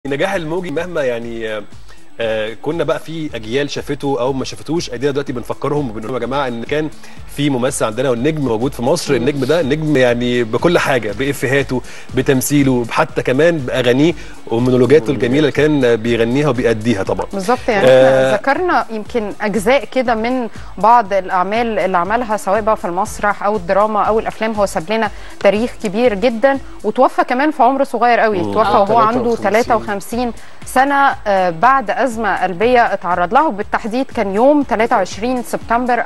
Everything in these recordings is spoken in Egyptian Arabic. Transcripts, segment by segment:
نجاح الموجي مهما يعني آه، آه، كنا بقى في اجيال شافته او ما شافتوش ادينا دلوقتي بنفكرهم وبنقول لهم يا جماعه ان كان في ممثل عندنا والنجم موجود في مصر النجم ده نجم يعني بكل حاجه بافيهاته بتمثيله حتى كمان باغانيه ومونولوجاته الجميله اللي كان بيغنيها وبيأديها طبعا بالظبط يعني آه. احنا ذكرنا يمكن اجزاء كده من بعض الاعمال اللي عملها سواء بقى في المسرح او الدراما او الافلام هو ساب لنا تاريخ كبير جدا وتوفى كمان في عمر صغير قوي مم. توفى آه، وهو عنده 53. 53 سنه آه، بعد ازمه قلبيه اتعرض لها وبالتحديد كان يوم 23 سبتمبر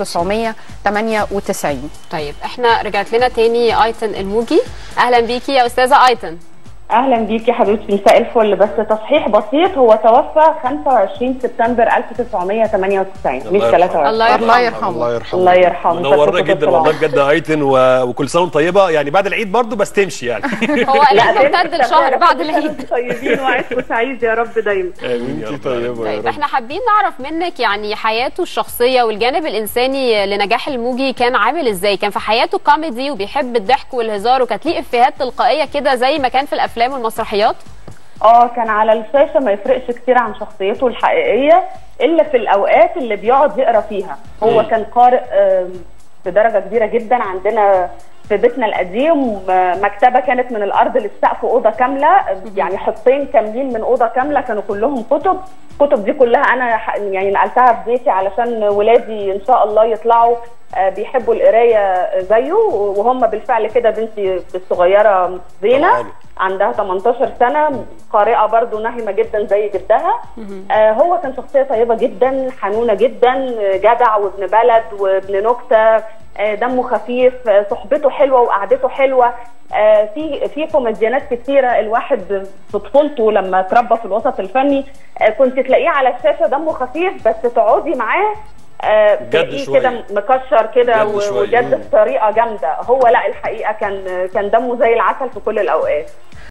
1998 طيب احنا رجعت لنا تاني ايتن الموجي اهلا بيكي يا استاذه ايتن اهلا بيكي يا حبيبتي مساء الفل بس تصحيح بسيط هو توفى 25 سبتمبر 1998 مش الله يرحمه. 23 الله يرحمه. الله يرحمه الله يرحمه الله يرحمه منورنا فترة جدا طلع. والله بجد يا ايتن و... وكل سنه وانت طيبه يعني بعد العيد برضو بس تمشي يعني هو العيد دايماً ممتد لشهر بعد كل سنة العيد وانتم طيبين وعيدكم سعيد يا رب دايما امين يا انت رب طيبه يا طيب رب احنا حابين نعرف منك يعني حياته الشخصيه والجانب الانساني لنجاح الموجي كان عامل ازاي كان في حياته كوميدي وبيحب الضحك والهزار وكانت ليه افيهات تلقائيه كده زي ما كان في الافلام والمسرحيات اه كان على الشاشه ما يفرقش كتير عن شخصيته الحقيقيه الا في الاوقات اللي بيقعد يقرا فيها هو كان قارئ آم، بدرجه كبيره جدا عندنا في بيتنا القديم آه، مكتبه كانت من الارض للسقف اوضه كامله آه، يعني حطين كاملين من اوضه كامله كانوا كلهم كتب الكتب دي كلها انا ح- يعني نقلتها في بيتي علشان ولادي ان شاء الله يطلعوا آه، بيحبوا القرايه زيه وهم بالفعل كده بنتي الصغيره زينه طبعاً. عندها 18 سنه قارئه برضو ناهمه جدا زي جدها آه هو كان شخصيه طيبه جدا حنونه جدا آه، جدع وابن بلد وابن نكته آه دمه خفيف آه صحبته حلوه وقعدته حلوه آه في في كوميديانات كتيره الواحد في طفولته لما اتربى في الوسط الفني آه كنت تلاقيه على الشاشه دمه خفيف بس تقعدي معاه آه جد تلاقيه شوية. كده مكشر كده جد و- شوية. وجد بطريقه جامده هو لا الحقيقه كان كان دمه زي العسل في كل الاوقات